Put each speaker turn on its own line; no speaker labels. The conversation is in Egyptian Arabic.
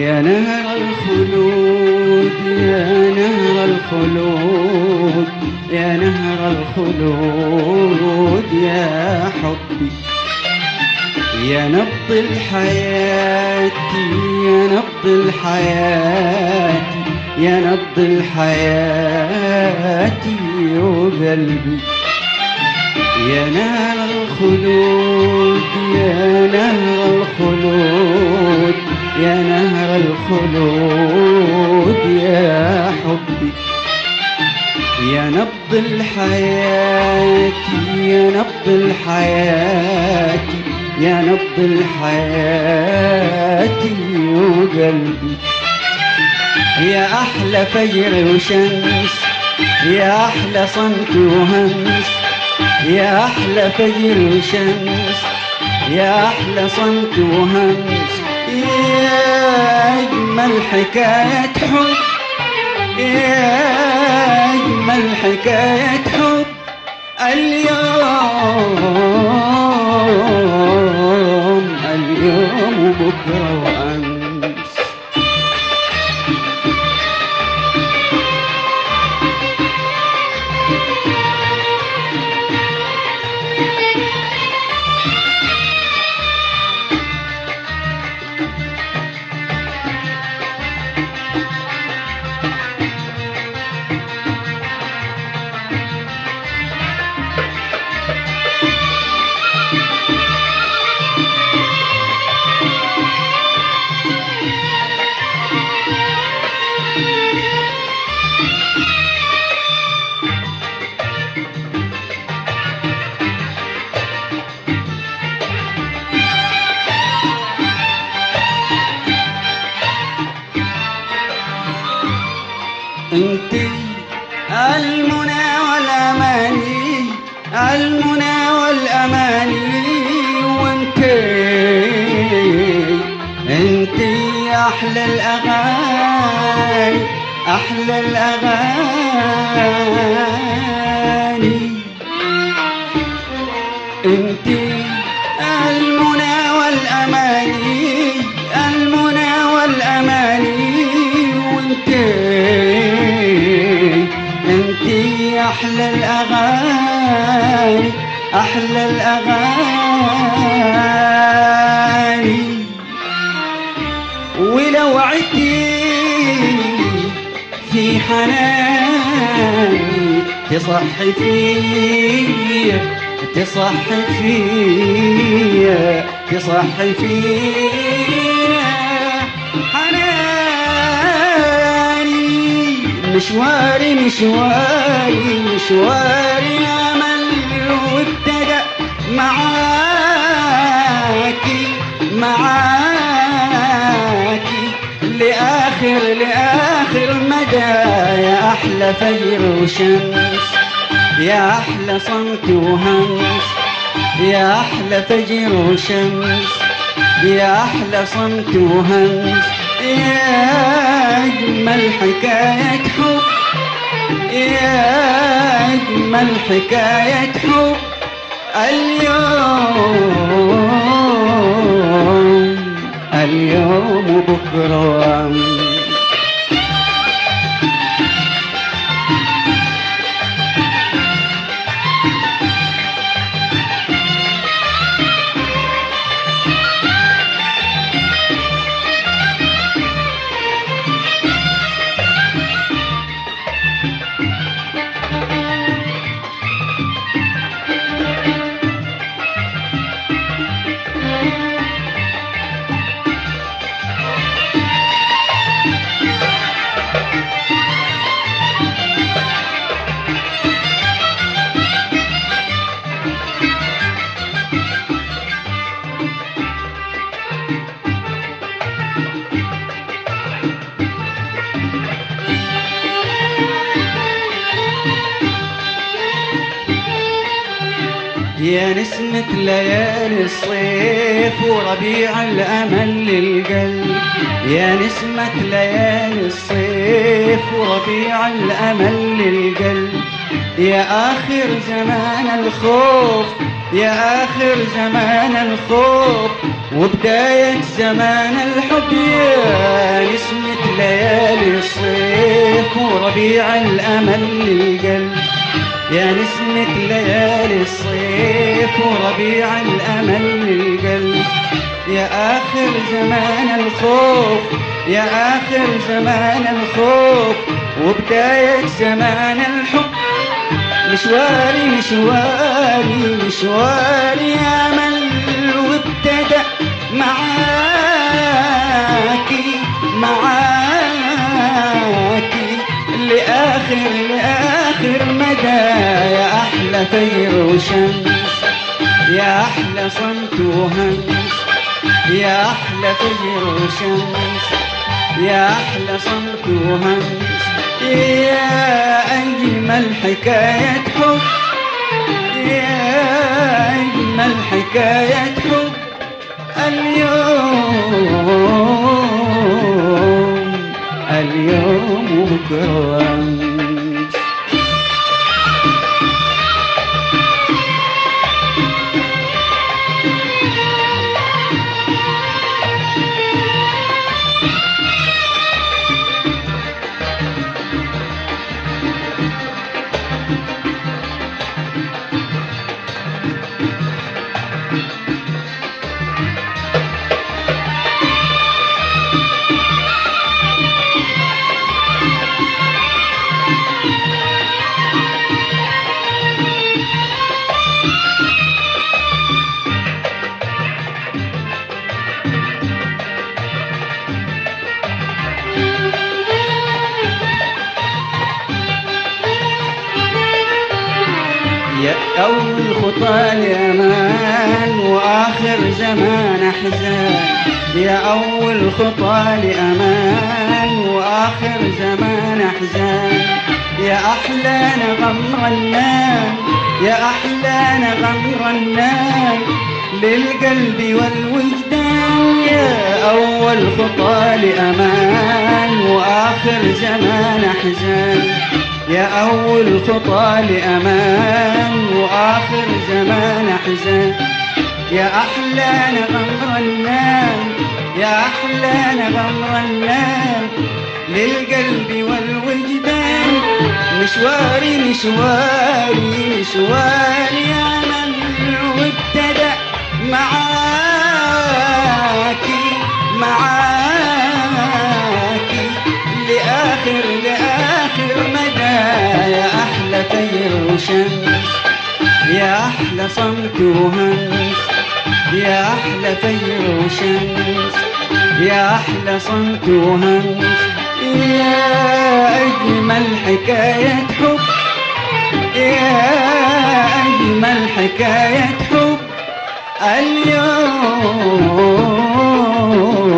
يا نهر الخلود يا نهر الخلود يا نهر الخلود يا حبي يا نبض الحياة يا نبض الحياة يا نبض الحياة وقلبي يا نهر الخلود يا نهر الخلود يا نهر الخلود يا حبي يا نبض الحياة يا نبض الحياة يا نبض الحياة وقلبي يا أحلى فجر وشمس يا أحلى صمت وهمس يا أحلى فجر وشمس يا أحلى صمت وهمس يا أجمل حكاية حب يا أجمل حكاية حب اليوم اليوم وبكرة وأمس انت المنى والاماني المنى والاماني وانت انت احلى الاغاني احلى الاغاني انت المنى والاماني المنى والاماني وانت انت احلى الاغاني احلى الاغاني ولو عدتي في حناني تصحي فيا تصحي فيا تصحي فيا حناني مشواري مشواري مشواري امل وابتدأ معاكي معاكي لآخر لآخر مدى يا أحلى فجر وشمس يا أحلى صمت وهمس يا أحلى فجر وشمس يا أحلى صمت وهمس يا أجمل حكاية حب يا أجمل حكاية حب اليوم اليوم وبكرة يا نسمة ليالي الصيف وربيع الأمل للقلب يا نسمة ليالي الصيف وربيع الأمل للقلب يا آخر زمان الخوف يا آخر زمان الخوف وبداية زمان الحب يا نسمة ليالي الصيف وربيع الأمل للقلب يا نسمة ليالي الصيف وربيع الأمل للقلب يا آخر زمان الخوف يا آخر زمان الخوف وبداية زمان الحب مشواري مشواري مشواري أمل وابتدأ معاكي معاكي لآخر لآخر مدى يا أحلى فجر وشمس يا أحلى صمت وهمس يا أحلى فجر وشمس يا أحلى صمت وهمس يا أجمل حكاية حب يا أجمل حكاية حب اليوم اليوم وبكرة وأمس يا أول خطى لأمان وآخر زمان أحزان يا أول خطى لأمان وآخر زمان أحزان يا أحلى نغم رنان يا أحلى نغم رنان للقلب والوجدان يا أول خطى لأمان وآخر زمان أحزان يا أول خطى لأمان وآخر زمان أحزان يا أحلى نغم رنان يا أحلى نغم رنان للقلب والوجدان مشواري مشواري مشواري أمل وابتدأ معاكي معاكي لآخر لآخر مدى يا أحلى طير وشمس يا أحلى صمت وهمس يا أحلى طير وشمس يا أحلى صمت وهمس يا أجمل حكاية حب يا أجمل حكاية حب اليوم